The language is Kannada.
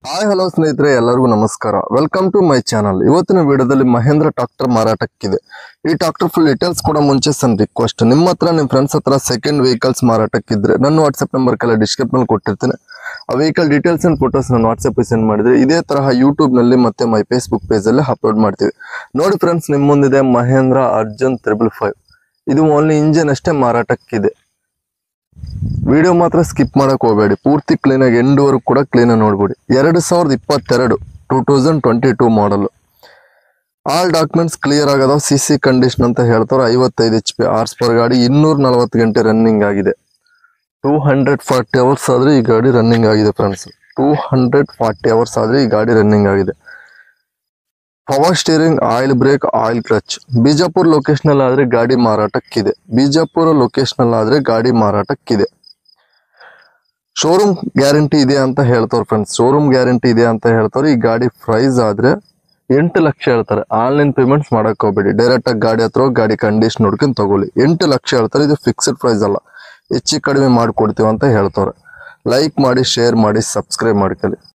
ಹಾಯ್ ಹಲೋ ಸ್ನೇಹಿತರೆ ಎಲ್ಲರಿಗೂ ನಮಸ್ಕಾರ ವೆಲ್ಕಮ್ ಟು ಮೈ ಚಾನಲ್ ಇವತ್ತಿನ ವಿಡಿಯೋದಲ್ಲಿ ಮಹೇಂದ್ರ ಟ್ರಾಕ್ಟರ್ ಮಾರಾಟಕ್ಕಿದೆ ಈ ಟ್ರಾಕ್ಟರ್ ಫುಲ್ ಡೀಟೇಲ್ಸ್ ಕೂಡ ಮುಂಚೆ ಸಣ್ಣ ರಿಕ್ವೆಸ್ಟ್ ನಿಮ್ಮ ಹತ್ರ ನಿಮ್ಮ ಫ್ರೆಂಡ್ಸ್ ಹತ್ರ ಸೆಕೆಂಡ್ ವೆಹಿಕಲ್ಸ್ ಮಾರಾಟಕ್ಕಿದ್ರೆ ನನ್ನ ವಾಟ್ಸ್ಆಪ್ ನಂಬರ್ ಕೆಲ ಡಿಸ್ಕ್ರಿಪ್ಷನ್ ಕೊಟ್ಟಿರ್ತೀನಿ ಆ ವೆಹಿಕಲ್ ಡೀಟೇಲ್ಸ್ ಅಂಡ್ ಫೋಟೋಸ್ ನಾನು ವಾಟ್ಸ್ಆಪ್ ಸೆಂಡ್ ಮಾಡಿದ್ರೆ ಇದೇ ತರಹ ಯೂಟ್ಯೂಬ್ ನಲ್ಲಿ ಮತ್ತೆ ಮೈ ಫೇಸ್ಬುಕ್ ಪೇಜ್ ಅಲ್ಲಿ ಅಪ್ಲೋಡ್ ಮಾಡ್ತೀವಿ ನೋಡಿ ಫ್ರೆಂಡ್ಸ್ ನಿಮ್ಮ ಮುಂದಿದೆ ಮಹೇಂದ್ರ ಅರ್ಜುನ್ ತ್ರಿಬಲ್ ಫೈವ್ ಇದು ಓನ್ಲಿ ಇಂಜಿನ್ ಅಷ್ಟೇ ಮಾರಾಟಕ್ಕಿದೆ ವಿಡಿಯೋ ಮಾತ್ರ ಸ್ಕಿಪ್ ಮಾಡಕ್ ಹೋಗಬೇಡಿ ಪೂರ್ತಿ ಕ್ಲೀನ್ ಆಗಿ ಎಂಡ್ ವರ್ಕ್ ಕೂಡ ಕ್ಲೀನ್ ಆಗಿ ನೋಡ್ಬಿಡಿ ಎರಡು ಸಾವಿರದ ಇಪ್ಪತ್ತೆರಡು two thousand twenty two model all documents clear ಆಗದ ಸಿ ಸಿ ಕಂಡೀಷನ್ ಅಂತ ಹೇಳ್ತಾರೆ ಐವತ್ತೈದು ಎಚ್ ಪಿ ಆರ್ಸ್ ಪರ್ ಗಾಡಿ ಇನ್ನೂರ ನಲವತ್ತು ಗಂಟೆ ರನ್ನಿಂಗ್ ಆಗಿದೆ ಟೂ ಹಂಡ್ರೆಡ್ ಫಾರ್ಟಿ ಅವರ್ಸ್ ಆದ್ರೆ ಈ ಗಾಡಿ ರನ್ನಿಂಗ್ ಆಗಿದೆ friends two hundred forty hours ಆದ್ರೆ ಈ ಗಾಡಿ ರನ್ನಿಂಗ್ ಆಗಿದೆ power steering oil brake oil clutch Bijapur location ಅಲ್ಲಿ ಆದ್ರೆ ಗಾಡಿ ಮಾರಾಟಕ್ಕಿದೆ ಬಿಜಾಪುರ ಲೊಕೇಶನ್ ಅಲ್ಲಿ ಆದ್ರೆ ಗಾಡಿ ಮಾರಾಟಕ್ಕಿದೆ ಶೋರೂಮ್ ಗ್ಯಾರಂಟಿ ಇದೆ ಅಂತ ಹೇಳ್ತಾರೆ ಫ್ರೆಂಡ್ಸ್ ಶೋರೂಮ್ ಗ್ಯಾರಂಟಿ ಇದೆ ಅಂತ ಹೇಳ್ತಾರೆ ಈ ಗಾಡಿ ಪ್ರೈಸ್ ಆದ್ರೆ ಎಂಟು ಲಕ್ಷ ಹೇಳ್ತಾರೆ ಆನ್ಲೈನ್ ಪೇಮೆಂಟ್ಸ್ ಮಾಡಕ್ ಹೋಗ್ಬೇಡಿ ಡೈರೆಕ್ಟ್ ಆಗಿ ಗಾಡಿ ಹತ್ರ ಹೋಗಿ ಗಾಡಿ ಕಂಡೀಷನ್ ನೋಡ್ಕೊಂಡು ತಗೊಳ್ಳಿ ಎಂಟು ಲಕ್ಷ ಹೇಳ್ತಾರೆ ಇದು ಫಿಕ್ಸ್ಡ್ ಪ್ರೈಸ್ ಅಲ್ಲ ಹೆಚ್ಚು ಕಡಿಮೆ ಮಾಡ್ಕೊಡ್ತೀವಿ ಅಂತ ಹೇಳ್ತಾರೆ ಲೈಕ್ ಮಾಡಿ ಶೇರ್ ಮಾಡಿ ಸಬ್ಸ್ಕ್ರೈಬ್ ಮಾಡ್ಕೊಳ್ಳಿ